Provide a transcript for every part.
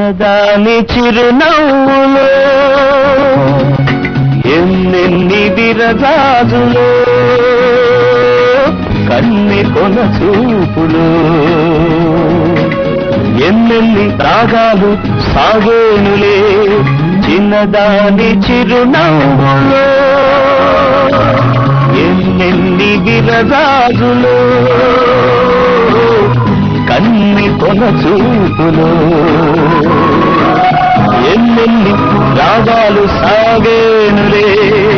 చిన్నదాని చిరునవ్వులో ఎన్నెన్ని విరజాజులో కన్నె కొన చూపులో ఎన్నెన్ని రాగాలు సాగేనులే చిన్నదాని చిరునవ్వులో ఎన్నెన్ని విరజాజులో కన్ని కొన చూపులో ఎన్నెన్ని రాగాలు సాగేనులే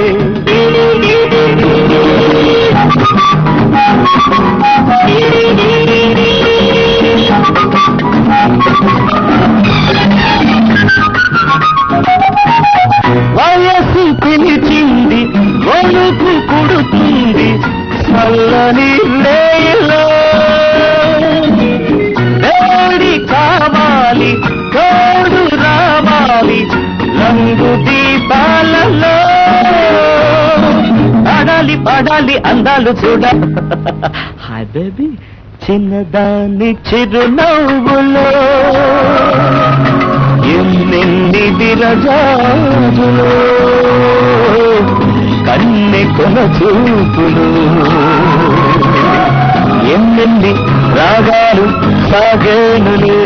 వయసు పిలిచింది వణుకు కుడుతుంది చల్లని లేలో వేడి కావాలి తోడు రావాలి రంగు దీపాలలో పడాలి పడాలి అందాలు చూడ హాయ్ బేబీ చిన్నదాని చిరునవ్వులో ఎన్నెన్ని విరజాజులో కన్నె కొన చూపులు ఎన్నెన్ని రాగాలు సాగేనులే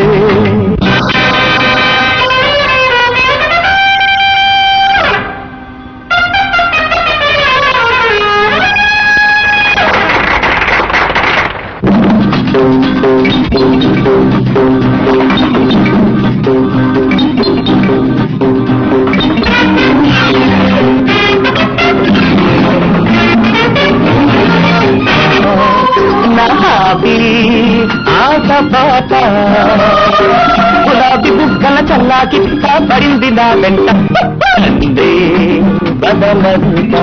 నాభి ఆట పాట గులాబీ బుగ్గల చల్లాకి పడింది నా వెంట అందే బదలంట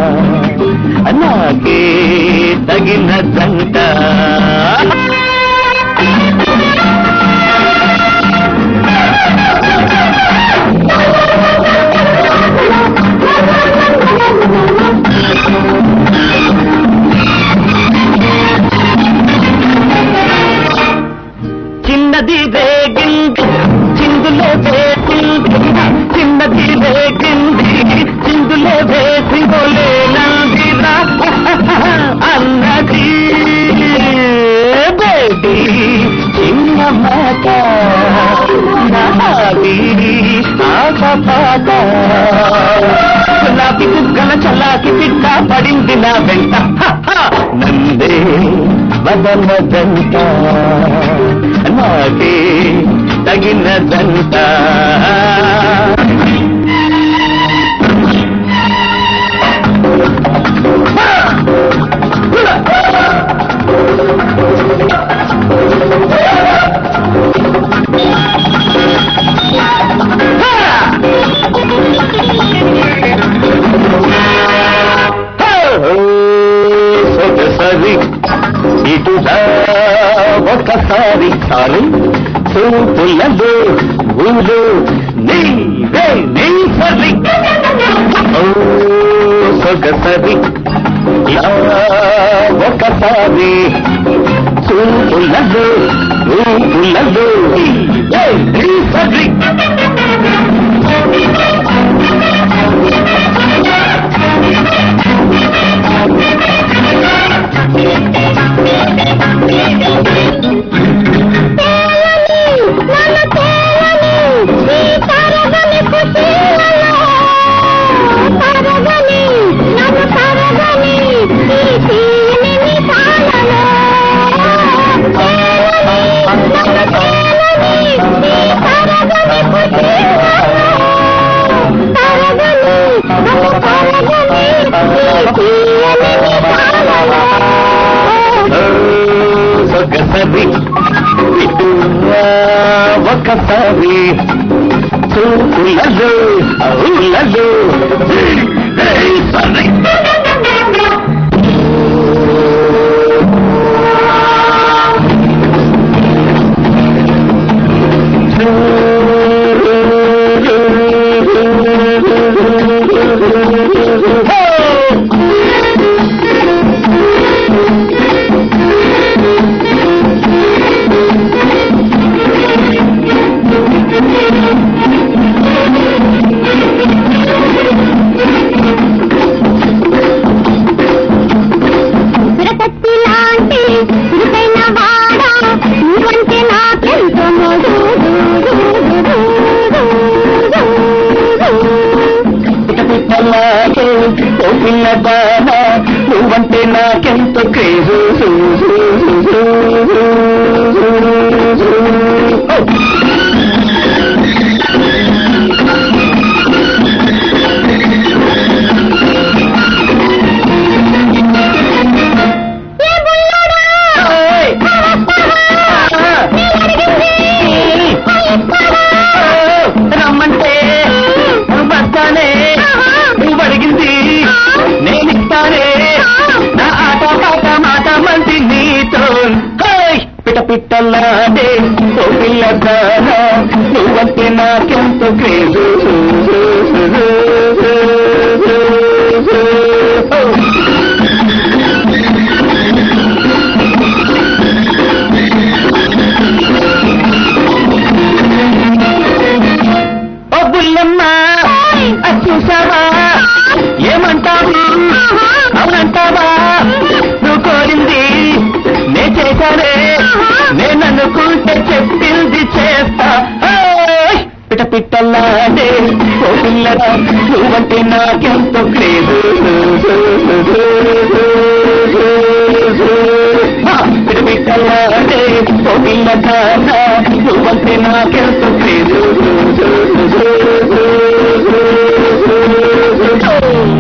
నాకే తగిన జంట చిన్నది రేగింది చిందులే వేసింది చిన్నది రేగింది చిందులే వేసి నందిరా అన్నది బేబీ చిన్న మాట నాది ఆట పాట గులాబీ కుగ్గల చలాకి పిట్ట పడింది నా వెంట నందే బదలదంట నాకే తగినదంట సొగసరి ఇటుదా ఒకసారి సారి చూపులలో ఊరు నీవే నీ సరి ఓ సొగసరి ఇలా ఒకసారి చూపులలో ఊపులలో నీవే నీ సరి సొగసరి ఇటువా ఒకసారి చూపులలో అవులలో సరి పిట్టలాగే ఓ పిల్లదాన నువ్వంటే నాకెంత క్రేజు రమ్మంటే వస్తానే నువ్వు అడిగింది నేనిస్తానే నా ఆట పాట మాట మంచి నీతో హేయ్! పిట పిట్టలాడే ఓ పిల్లదాన నువ్వంటే నాకెంత క్రేజు ఓ బుల్లమ్మ అది చూసావా ఏమంటావు అవునంటావా నువ్వు కోరింది నే చేశానే నేను అనుకుంటే చెప్పింది చేస్తా ఓయ్! పిట పిట్టల్లాడే ఓ పిల్లరా నువ్వంటే నాకెంతో క్రేజు పిట పిట్టల్లాడే ఓ పిల్లరా నువ్వంటే నాకెంతో క్రేజు